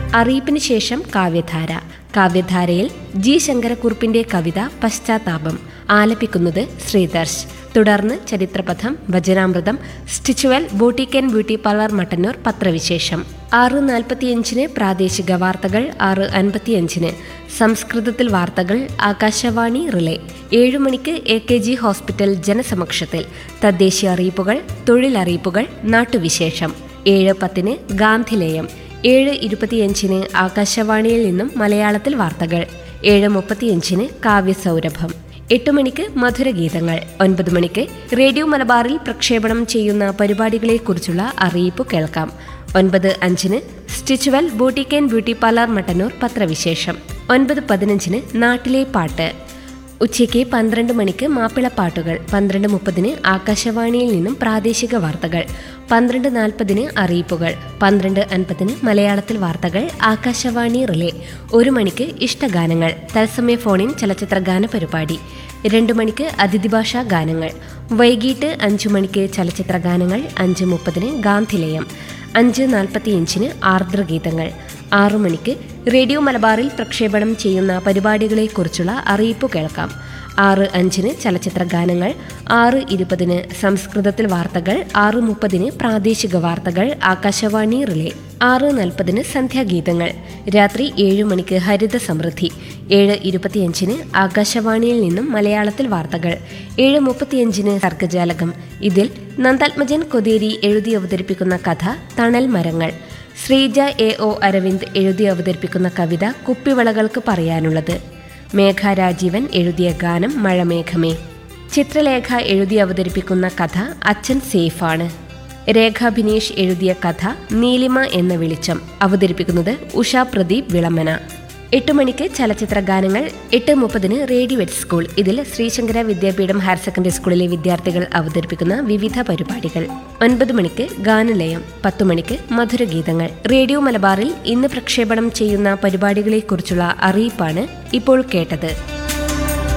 അറിയിപ്പിന് ശേഷം കാവ്യധാര കാവ്യധാരയിൽ ജി ശങ്കരക്കുറുപ്പിന്റെ കവിത പശ്ചാത്താപം ആലപിക്കുന്നത് ശ്രീദർശ് തുടർന്ന് ചരിത്രപഥം വചനാമൃതം സ്റ്റിച്ചുവൽ ബോട്ടിക്കൻ ബ്യൂട്ടി പാർലർ മട്ടന്നൂർ പത്രവിശേഷം ആറ് നാൽപ്പത്തിയഞ്ചിന് പ്രാദേശിക വാർത്തകൾ ആറ് അൻപത്തിയഞ്ചിന് സംസ്കൃതത്തിൽ വാർത്തകൾ ആകാശവാണി റിലേ ഏഴു മണിക്ക് എ കെ ജി ഹോസ്പിറ്റൽ ജനസമക്ഷത്തിൽ തദ്ദേശീയ അറിയിപ്പുകൾ തൊഴിലറിയിപ്പുകൾ നാട്ടുവിശേഷം ഏഴ് പത്തിന് ഗാന്ധിലേയം ഏഴ് ഇരുപത്തിയഞ്ചിന് ആകാശവാണിയിൽ നിന്നും മലയാളത്തിൽ വാർത്തകൾ ഏഴ് മുപ്പത്തിയഞ്ചിന് കാവ്യസൗരഭം എട്ട് മണിക്ക് മധുരഗീതങ്ങൾ ഒൻപത് മണിക്ക് റേഡിയോ മലബാറിൽ പ്രക്ഷേപണം ചെയ്യുന്ന പരിപാടികളെക്കുറിച്ചുള്ള അറിയിപ്പ് കേൾക്കാം ഒൻപത് അഞ്ചിന് സ്റ്റിച്ചുവൽ ബൂട്ടിക്കൻ ബ്യൂട്ടി പാർലർ മട്ടന്നൂർ പത്രവിശേഷം ഒൻപത് പതിനഞ്ചിന് നാട്ടിലെ പാട്ട് ഉച്ചയ്ക്ക് പന്ത്രണ്ട് മണിക്ക് മാപ്പിളപ്പാട്ടുകൾ പന്ത്രണ്ട് മുപ്പതിന് ആകാശവാണിയിൽ നിന്നും പ്രാദേശിക വാർത്തകൾ പന്ത്രണ്ട് നാൽപ്പതിന് അറിയിപ്പുകൾ പന്ത്രണ്ട് അൻപതിന് മലയാളത്തിൽ വാർത്തകൾ ആകാശവാണി റിലേ ഒരു മണിക്ക് ഇഷ്ടഗാനങ്ങൾ തത്സമയ ഫോണിൻ ചലച്ചിത്ര ഗാന പരിപാടി രണ്ട് മണിക്ക് അതിഥിഭാഷാ ഗാനങ്ങൾ വൈകിട്ട് അഞ്ചു മണിക്ക് ചലച്ചിത്ര ഗാനങ്ങൾ അഞ്ച് മുപ്പതിന് ഗാന്ധിലയം അഞ്ച് നാൽപ്പത്തിയഞ്ചിന് ആർദ്രഗീതങ്ങൾ ആറു മണിക്ക് റേഡിയോ മലബാറിൽ പ്രക്ഷേപണം ചെയ്യുന്ന പരിപാടികളെക്കുറിച്ചുള്ള അറിയിപ്പ് കേൾക്കാം ആറ് അഞ്ചിന് ചലച്ചിത്ര ഗാനങ്ങൾ ആറ് ഇരുപതിന് സംസ്കൃതത്തിൽ വാർത്തകൾ ആറ് മുപ്പതിന് പ്രാദേശിക വാർത്തകൾ ആകാശവാണി റിലേ ആറ് നാൽപ്പതിന് സന്ധ്യാഗീതങ്ങൾ രാത്രി ഏഴ് മണിക്ക് ഹരിത സമൃദ്ധി ഏഴ് ഇരുപത്തിയഞ്ചിന് ആകാശവാണിയിൽ നിന്നും മലയാളത്തിൽ വാർത്തകൾ ഏഴ് മുപ്പത്തിയഞ്ചിന് സർഗജാലകം ഇതിൽ നന്ദാത്മജൻ കൊതേരി എഴുതി അവതരിപ്പിക്കുന്ന കഥ തണൽ മരങ്ങൾ ശ്രീജ എ ഒ അരവിന്ദ് എഴുതി അവതരിപ്പിക്കുന്ന കവിത കുപ്പിവളകൾക്ക് പറയാനുള്ളത് മേഘ രാജീവൻ എഴുതിയ ഗാനം മഴമേഘമേ ചിത്രലേഖ എഴുതി അവതരിപ്പിക്കുന്ന കഥ അച്ഛൻ സേഫാണ് രേഖ ബിനീഷ് എഴുതിയ കഥ നീലിമ എന്ന വെളിച്ചം അവതരിപ്പിക്കുന്നത് ഉഷ പ്രദീപ് വിളമന എട്ട് മണിക്ക് ചലച്ചിത്ര ഗാനങ്ങൾ എട്ട് മുപ്പതിന് റേഡിയോ എറ്റ് സ്കൂൾ ഇതിൽ ശ്രീശങ്കര വിദ്യാപീഠം ഹയർ സെക്കൻഡറി സ്കൂളിലെ വിദ്യാർത്ഥികൾ അവതരിപ്പിക്കുന്ന വിവിധ പരിപാടികൾ ഒൻപത് മണിക്ക് ഗാനലയം പത്തു മണിക്ക് മധുരഗീതങ്ങൾ റേഡിയോ മലബാറിൽ ഇന്ന് പ്രക്ഷേപണം ചെയ്യുന്ന പരിപാടികളെക്കുറിച്ചുള്ള അറിയിപ്പാണ് ഇപ്പോൾ കേട്ടത്